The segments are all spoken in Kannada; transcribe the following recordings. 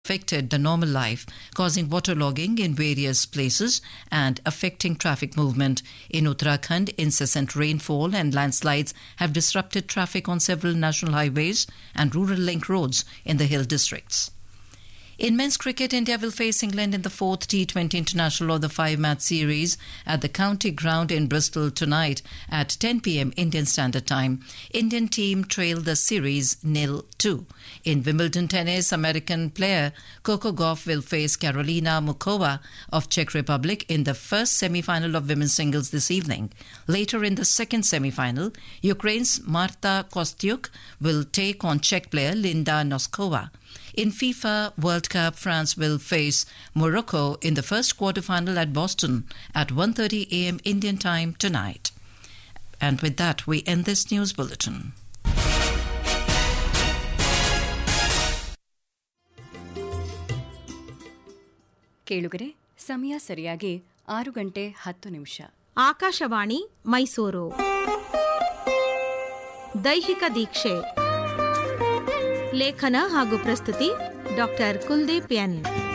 affected the normal life, causing waterlogging in various places and affecting traffic movement. In Uttarakhand, incessant rainfall and landslides have disrupted traffic on several national highways and rural link roads in the hill districts. In men's cricket, India will face England in the fourth T20 International of the five match series at the County Ground in Bristol tonight at 10 pm Indian Standard Time. Indian team trailed the series nil 2. In Wimbledon tennis, American player Coco Gauff will face Carolina Mukova of Czech Republic in the first semi-final of women's singles this evening. Later in the second semi-final, Ukraine's Marta Kostyuk will take on Czech player Linda Noskova. In FIFA World Cup, France will face Morocco in the first quarterfinal at Boston at 1:30 a.m. Indian time tonight. And with that, we end this news bulletin. ಕೇಳುಗರೆ ಸಮಯ ಸರಿಯಾಗಿ ಆರು ಗಂಟೆ ಹತ್ತು ನಿಮಿಷ ಆಕಾಶವಾಣಿ ಮೈಸೂರು ದೈಹಿಕ ದೀಕ್ಷೆ ಲೇಖನ ಹಾಗೂ ಪ್ರಸ್ತುತಿ ಡಾಕ್ಟರ್ ಕುಲ್ದೀಪ್ ಎನ್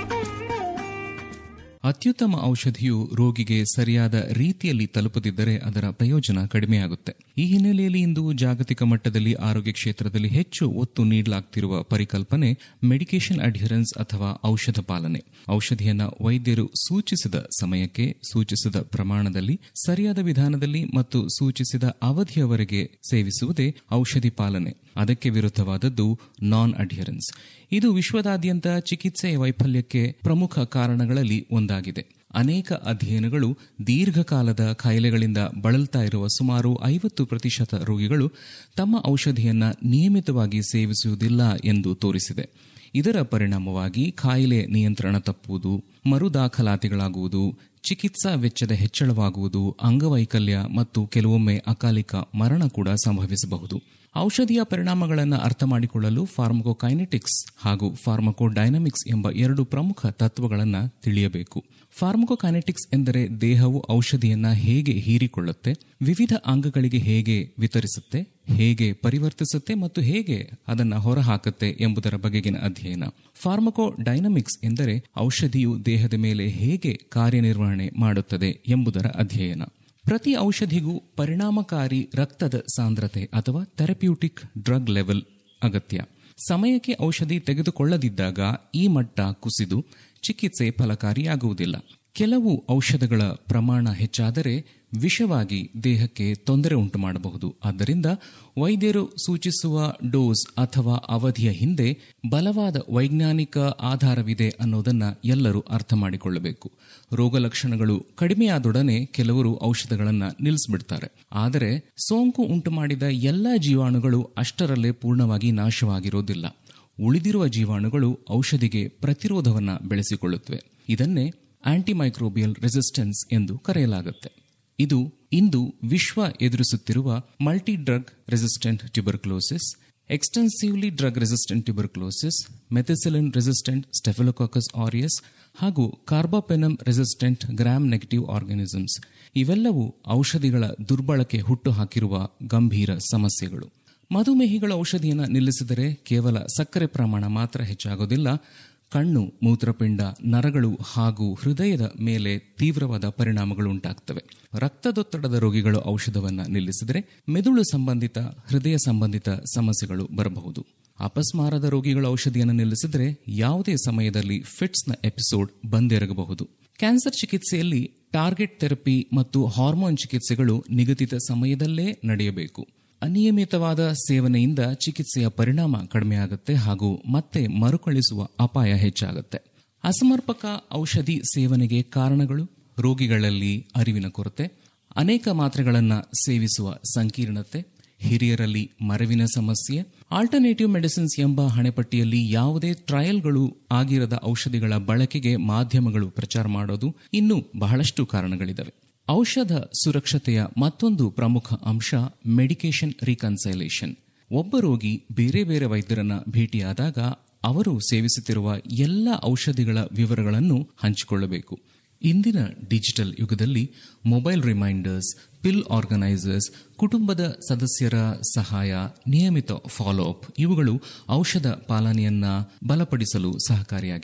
ಅತ್ಯುತ್ತಮ ಔಷಧಿಯು ರೋಗಿಗೆ ಸರಿಯಾದ ರೀತಿಯಲ್ಲಿ ತಲುಪದಿದ್ದರೆ ಅದರ ಪ್ರಯೋಜನ ಕಡಿಮೆಯಾಗುತ್ತೆ ಈ ಹಿನ್ನೆಲೆಯಲ್ಲಿ ಇಂದು ಜಾಗತಿಕ ಮಟ್ಟದಲ್ಲಿ ಆರೋಗ್ಯ ಕ್ಷೇತ್ರದಲ್ಲಿ ಹೆಚ್ಚು ಒತ್ತು ನೀಡಲಾಗ್ತಿರುವ ಪರಿಕಲ್ಪನೆ ಮೆಡಿಕೇಶನ್ ಅಡ್ಹಿರೆನ್ಸ್ ಅಥವಾ ಔಷಧ ಪಾಲನೆ ಔಷಧಿಯನ್ನ ವೈದ್ಯರು ಸೂಚಿಸಿದ ಸಮಯಕ್ಕೆ ಸೂಚಿಸಿದ ಪ್ರಮಾಣದಲ್ಲಿ ಸರಿಯಾದ ವಿಧಾನದಲ್ಲಿ ಮತ್ತು ಸೂಚಿಸಿದ ಅವಧಿಯವರೆಗೆ ಸೇವಿಸುವುದೇ ಔಷಧಿ ಪಾಲನೆ ಅದಕ್ಕೆ ವಿರುದ್ಧವಾದದ್ದು ನಾನ್ ಅಡ್ಹಿರೆನ್ಸ್ ಇದು ವಿಶ್ವದಾದ್ಯಂತ ಚಿಕಿತ್ಸೆಯ ವೈಫಲ್ಯಕ್ಕೆ ಪ್ರಮುಖ ಕಾರಣಗಳಲ್ಲಿ ಒಂದಾಗಿದೆ ಅನೇಕ ಅಧ್ಯಯನಗಳು ದೀರ್ಘಕಾಲದ ಕಾಯಿಲೆಗಳಿಂದ ಬಳಲ್ತಾ ಇರುವ ಸುಮಾರು ಐವತ್ತು ಪ್ರತಿಶತ ರೋಗಿಗಳು ತಮ್ಮ ಔಷಧಿಯನ್ನ ನಿಯಮಿತವಾಗಿ ಸೇವಿಸುವುದಿಲ್ಲ ಎಂದು ತೋರಿಸಿದೆ ಇದರ ಪರಿಣಾಮವಾಗಿ ಕಾಯಿಲೆ ನಿಯಂತ್ರಣ ತಪ್ಪುವುದು ಮರುದಾಖಲಾತಿಗಳಾಗುವುದು ಚಿಕಿತ್ಸಾ ವೆಚ್ಚದ ಹೆಚ್ಚಳವಾಗುವುದು ಅಂಗವೈಕಲ್ಯ ಮತ್ತು ಕೆಲವೊಮ್ಮೆ ಅಕಾಲಿಕ ಮರಣ ಕೂಡ ಸಂಭವಿಸಬಹುದು ಔಷಧಿಯ ಪರಿಣಾಮಗಳನ್ನು ಅರ್ಥ ಮಾಡಿಕೊಳ್ಳಲು ಫಾರ್ಮಕೋಕೈನೆಟಿಕ್ಸ್ ಹಾಗೂ ಫಾರ್ಮಕೋಡೈನಮಿಕ್ಸ್ ಎಂಬ ಎರಡು ಪ್ರಮುಖ ತತ್ವಗಳನ್ನು ತಿಳಿಯಬೇಕು ಫಾರ್ಮಕೋಕೈನೆಟಿಕ್ಸ್ ಎಂದರೆ ದೇಹವು ಔಷಧಿಯನ್ನ ಹೇಗೆ ಹೀರಿಕೊಳ್ಳುತ್ತೆ ವಿವಿಧ ಅಂಗಗಳಿಗೆ ಹೇಗೆ ವಿತರಿಸುತ್ತೆ ಹೇಗೆ ಪರಿವರ್ತಿಸುತ್ತೆ ಮತ್ತು ಹೇಗೆ ಅದನ್ನು ಹೊರಹಾಕುತ್ತೆ ಎಂಬುದರ ಬಗೆಗಿನ ಅಧ್ಯಯನ ಫಾರ್ಮಕೋ ಡೈನಮಿಕ್ಸ್ ಎಂದರೆ ಔಷಧಿಯು ದೇಹದ ಮೇಲೆ ಹೇಗೆ ಕಾರ್ಯನಿರ್ವಹಣೆ ಮಾಡುತ್ತದೆ ಎಂಬುದರ ಅಧ್ಯಯನ ಪ್ರತಿ ಔಷಧಿಗೂ ಪರಿಣಾಮಕಾರಿ ರಕ್ತದ ಸಾಂದ್ರತೆ ಅಥವಾ ಥೆರಪ್ಯೂಟಿಕ್ ಡ್ರಗ್ ಲೆವೆಲ್ ಅಗತ್ಯ ಸಮಯಕ್ಕೆ ಔಷಧಿ ತೆಗೆದುಕೊಳ್ಳದಿದ್ದಾಗ ಈ ಮಟ್ಟ ಕುಸಿದು ಚಿಕಿತ್ಸೆ ಫಲಕಾರಿಯಾಗುವುದಿಲ್ಲ ಕೆಲವು ಔಷಧಗಳ ಪ್ರಮಾಣ ಹೆಚ್ಚಾದರೆ ವಿಷವಾಗಿ ದೇಹಕ್ಕೆ ತೊಂದರೆ ಉಂಟು ಮಾಡಬಹುದು ಆದ್ದರಿಂದ ವೈದ್ಯರು ಸೂಚಿಸುವ ಡೋಸ್ ಅಥವಾ ಅವಧಿಯ ಹಿಂದೆ ಬಲವಾದ ವೈಜ್ಞಾನಿಕ ಆಧಾರವಿದೆ ಅನ್ನೋದನ್ನ ಎಲ್ಲರೂ ಅರ್ಥ ಮಾಡಿಕೊಳ್ಳಬೇಕು ರೋಗ ಲಕ್ಷಣಗಳು ಕಡಿಮೆಯಾದೊಡನೆ ಕೆಲವರು ಔಷಧಗಳನ್ನು ನಿಲ್ಲಿಸ್ಬಿಡ್ತಾರೆ ಆದರೆ ಸೋಂಕು ಉಂಟು ಮಾಡಿದ ಎಲ್ಲ ಜೀವಾಣುಗಳು ಅಷ್ಟರಲ್ಲೇ ಪೂರ್ಣವಾಗಿ ನಾಶವಾಗಿರೋದಿಲ್ಲ ಉಳಿದಿರುವ ಜೀವಾಣುಗಳು ಔಷಧಿಗೆ ಪ್ರತಿರೋಧವನ್ನ ಬೆಳೆಸಿಕೊಳ್ಳುತ್ತವೆ ಇದನ್ನೇ ಆಂಟಿಮೈಕ್ರೋಬಿಯಲ್ ರೆಸಿಸ್ಟೆನ್ಸ್ ಎಂದು ಕರೆಯಲಾಗುತ್ತೆ ಇದು ಇಂದು ವಿಶ್ವ ಎದುರಿಸುತ್ತಿರುವ multi drug resistant tuberculosis extensively drug resistant tuberculosis methicillin resistant staphylococcus aureus ಹಾಗೂ carbapenem resistant gram negative organisms ಇವೆಲ್ಲವೂ ಔಷಧಿಗಳ ದುರ್ಬಳಕೆ ಹುಟ್ಟು ಹಾಕಿರುವ ಗಂಭೀರ ಸಮಸ್ಯೆಗಳು ಮಧುಮೇಹಿಗಳ ಔಷಧಿಯನ್ನು ನಿಲ್ಲಿಸಿದರೆ ಕೇವಲ ಸಕ್ಕರೆ ಪ್ರಮಾಣ ಮಾತ್ರ ಹೆಚ್ಚಾಗೋದಿಲ್ಲ ಕಣ್ಣು ಮೂತ್ರಪಿಂಡ ನರಗಳು ಹಾಗೂ ಹೃದಯದ ಮೇಲೆ ತೀವ್ರವಾದ ಪರಿಣಾಮಗಳು ಉಂಟಾಗ್ತವೆ ರಕ್ತದೊತ್ತಡದ ರೋಗಿಗಳು ಔಷಧವನ್ನು ನಿಲ್ಲಿಸಿದರೆ ಮೆದುಳು ಸಂಬಂಧಿತ ಹೃದಯ ಸಂಬಂಧಿತ ಸಮಸ್ಯೆಗಳು ಬರಬಹುದು ಅಪಸ್ಮಾರದ ರೋಗಿಗಳ ಔಷಧಿಯನ್ನು ನಿಲ್ಲಿಸಿದರೆ ಯಾವುದೇ ಸಮಯದಲ್ಲಿ ಫಿಟ್ಸ್ನ ಎಪಿಸೋಡ್ ಬಂದೆರಗಬಹುದು ಕ್ಯಾನ್ಸರ್ ಚಿಕಿತ್ಸೆಯಲ್ಲಿ ಟಾರ್ಗೆಟ್ ಥೆರಪಿ ಮತ್ತು ಹಾರ್ಮೋನ್ ಚಿಕಿತ್ಸೆಗಳು ನಿಗದಿತ ಸಮಯದಲ್ಲೇ ನಡೆಯಬೇಕು ಅನಿಯಮಿತವಾದ ಸೇವನೆಯಿಂದ ಚಿಕಿತ್ಸೆಯ ಪರಿಣಾಮ ಕಡಿಮೆಯಾಗುತ್ತೆ ಹಾಗೂ ಮತ್ತೆ ಮರುಕಳಿಸುವ ಅಪಾಯ ಹೆಚ್ಚಾಗುತ್ತೆ ಅಸಮರ್ಪಕ ಔಷಧಿ ಸೇವನೆಗೆ ಕಾರಣಗಳು ರೋಗಿಗಳಲ್ಲಿ ಅರಿವಿನ ಕೊರತೆ ಅನೇಕ ಮಾತ್ರೆಗಳನ್ನು ಸೇವಿಸುವ ಸಂಕೀರ್ಣತೆ ಹಿರಿಯರಲ್ಲಿ ಮರವಿನ ಸಮಸ್ಯೆ ಆಲ್ಟರ್ನೇಟಿವ್ ಮೆಡಿಸಿನ್ಸ್ ಎಂಬ ಹಣೆಪಟ್ಟಿಯಲ್ಲಿ ಯಾವುದೇ ಟ್ರಯಲ್ಗಳು ಆಗಿರದ ಔಷಧಿಗಳ ಬಳಕೆಗೆ ಮಾಧ್ಯಮಗಳು ಪ್ರಚಾರ ಮಾಡೋದು ಇನ್ನೂ ಬಹಳಷ್ಟು ಕಾರಣಗಳಿವೆ ಔಷಧ ಸುರಕ್ಷತೆಯ ಮತ್ತೊಂದು ಪ್ರಮುಖ ಅಂಶ ಮೆಡಿಕೇಶನ್ ರಿಕನ್ಸೈಲೇಷನ್ ಒಬ್ಬ ರೋಗಿ ಬೇರೆ ಬೇರೆ ವೈದ್ಯರನ್ನ ಭೇಟಿಯಾದಾಗ ಅವರು ಸೇವಿಸುತ್ತಿರುವ ಎಲ್ಲ ಔಷಧಿಗಳ ವಿವರಗಳನ್ನು ಹಂಚಿಕೊಳ್ಳಬೇಕು ಇಂದಿನ ಡಿಜಿಟಲ್ ಯುಗದಲ್ಲಿ ಮೊಬೈಲ್ ರಿಮೈಂಡರ್ಸ್ ಪಿಲ್ ಆರ್ಗನೈಸರ್ಸ್ ಕುಟುಂಬದ ಸದಸ್ಯರ ಸಹಾಯ ನಿಯಮಿತ ಫಾಲೋ ಅಪ್ ಇವುಗಳು ಔಷಧ ಪಾಲನೆಯನ್ನ ಬಲಪಡಿಸಲು ಸಹಕಾರಿಯಾಗಿದೆ